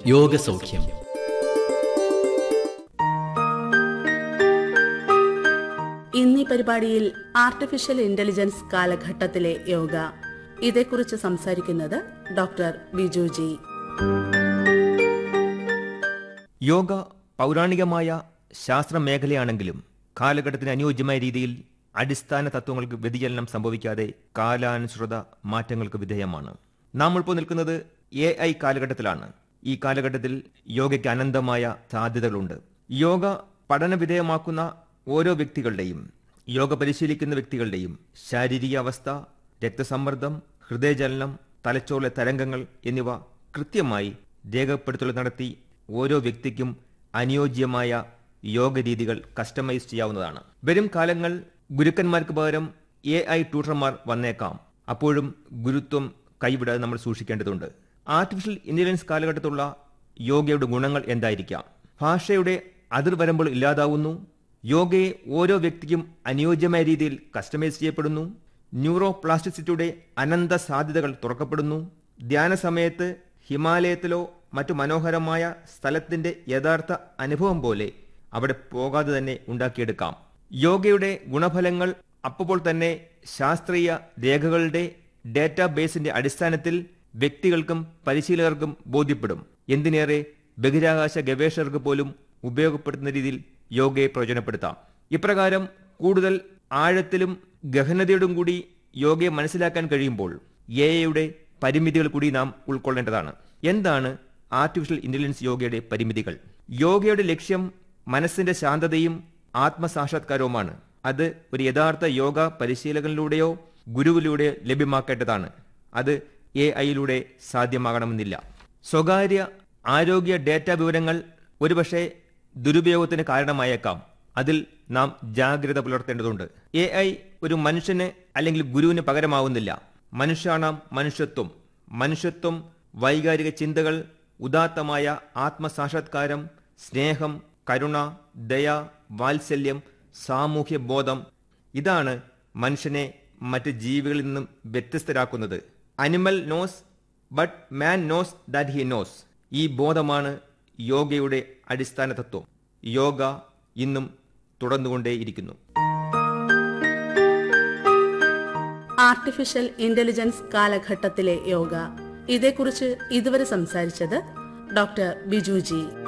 യോഗസൗഖ്യം ഇന്നീ പരിപാടിയിൽ artificial intelligence കാലഘട്ടത്തിലെ യോഗ ഇതേക്കുറിച്ച് സംസാരിക്കുന്നത് ഡോക്ടർ ബിജു ജി യോഗ പൗരാണികമായ ശാസ്ത്ര മേഖലയാണെങ്കിലും കാലഘട്ടത്തിന് അനുയോജ്യമായ രീതിയിൽ അടിസ്ഥാന തത്വങ്ങൾക്ക് വ്യതിചലനം സംഭവിക്കാതെ കാലാനുസൃത മാറ്റങ്ങൾക്ക് വിധേയമാണ് നാം ഇപ്പോൾ നിൽക്കുന്നത് എ ഐ കാലഘട്ടത്തിലാണ് ഈ കാലഘട്ടത്തിൽ യോഗയ്ക്ക് അനന്തമായ സാധ്യതകളുണ്ട് യോഗ പഠന വിധേയമാക്കുന്ന ഓരോ വ്യക്തികളുടെയും യോഗ പരിശീലിക്കുന്ന വ്യക്തികളുടെയും ശാരീരിക അവസ്ഥ രക്തസമ്മർദ്ദം ഹൃദയചലനം തലച്ചോറിലെ തരംഗങ്ങൾ എന്നിവ കൃത്യമായി രേഖപ്പെടുത്തൽ നടത്തി ഓരോ വ്യക്തിക്കും അനുയോജ്യമായ യോഗ രീതികൾ കസ്റ്റമൈസ് ചെയ്യാവുന്നതാണ് വരും കാലങ്ങൾ ഗുരുക്കന്മാർക്ക് പകരം എ ഐ ട്യൂട്ടർമാർ വന്നേക്കാം അപ്പോഴും ഗുരുത്വം കൈവിടാതെ നമ്മൾ സൂക്ഷിക്കേണ്ടതുണ്ട് ആർട്ടിഫിഷ്യൽ ഇന്റലിജൻസ് കാലഘട്ടത്തിലുള്ള യോഗയുടെ ഗുണങ്ങൾ എന്തായിരിക്കാം ഭാഷയുടെ അതിർവരമ്പുകൾ ഇല്ലാതാവുന്നു യോഗയെ ഓരോ വ്യക്തിക്കും അനുയോജ്യമായ രീതിയിൽ കസ്റ്റമൈസ് ചെയ്യപ്പെടുന്നു ന്യൂറോ പ്ലാസ്റ്റിസിറ്റിയുടെ അനന്ത സാധ്യതകൾ തുറക്കപ്പെടുന്നു ധ്യാന സമയത്ത് ഹിമാലയത്തിലോ മറ്റു മനോഹരമായ സ്ഥലത്തിന്റെ യഥാർത്ഥ അനുഭവം പോലെ അവിടെ പോകാതെ തന്നെ ഉണ്ടാക്കിയെടുക്കാം യോഗയുടെ ഗുണഫലങ്ങൾ അപ്പോൾ തന്നെ ശാസ്ത്രീയ രേഖകളുടെ ഡേറ്റാബേസിന്റെ അടിസ്ഥാനത്തിൽ വ്യക്തികൾക്കും പരിശീലകർക്കും ബോധ്യപ്പെടും എന്തിനേറെ ബഹിരാകാശ ഗവേഷകർക്ക് പോലും ഉപയോഗപ്പെടുത്തുന്ന രീതിയിൽ യോഗയെ പ്രയോജനപ്പെടുത്താം ഇപ്രകാരം കൂടുതൽ ആഴത്തിലും ഗഹനതയോടും കൂടി യോഗയെ മനസ്സിലാക്കാൻ കഴിയുമ്പോൾ എ ഐയുടെ പരിമിതികൾ കൂടി നാം ഉൾക്കൊള്ളേണ്ടതാണ് എന്താണ് ആർട്ടിഫിഷ്യൽ ഇന്റലിജൻസ് യോഗയുടെ പരിമിതികൾ യോഗയുടെ ലക്ഷ്യം മനസ്സിന്റെ ശാന്തതയും ആത്മസാക്ഷാത്കാരവുമാണ് അത് ഒരു യഥാർത്ഥ യോഗ പരിശീലകനിലൂടെയോ ഗുരുവിലൂടെയോ ലഭ്യമാക്കേണ്ടതാണ് അത് എ ഐയിലൂടെ സാധ്യമാകണമെന്നില്ല സ്വകാര്യ ആരോഗ്യ ഡേറ്റ വിവരങ്ങൾ ഒരുപക്ഷെ ദുരുപയോഗത്തിന് കാരണമായേക്കാം അതിൽ നാം ജാഗ്രത പുലർത്തേണ്ടതുണ്ട് എ ഐ ഒരു മനുഷ്യന് അല്ലെങ്കിൽ ഗുരുവിന് പകരമാവുന്നില്ല മനുഷ്യാണാം മനുഷ്യത്വം മനുഷ്യത്വം വൈകാരിക ചിന്തകൾ ഉദാത്തമായ ആത്മസാക്ഷാത്കാരം സ്നേഹം കരുണ ദയ വാത്സല്യം സാമൂഹ്യ ബോധം ഇതാണ് മനുഷ്യനെ മറ്റ് ജീവികളിൽ നിന്നും വ്യത്യസ്തരാക്കുന്നത് animal knows but man knows that he knows ഈ ബോധമാണ് യോഗയുടെ അടിസ്ഥാന തത്വം യോഗ ഇന്നും തുടർന്നുകൊണ്ടേയിരിക്കുന്നു ആർട്ടിഫിഷ്യൽ ഇന്റലിജൻസ് കാലഘട്ടത്തിലെ യോഗ ഇതേക്കുറിച്ച് ഇതുവരെ സംസാരിച്ചത് ഡോക്ടർ ബിജു ജി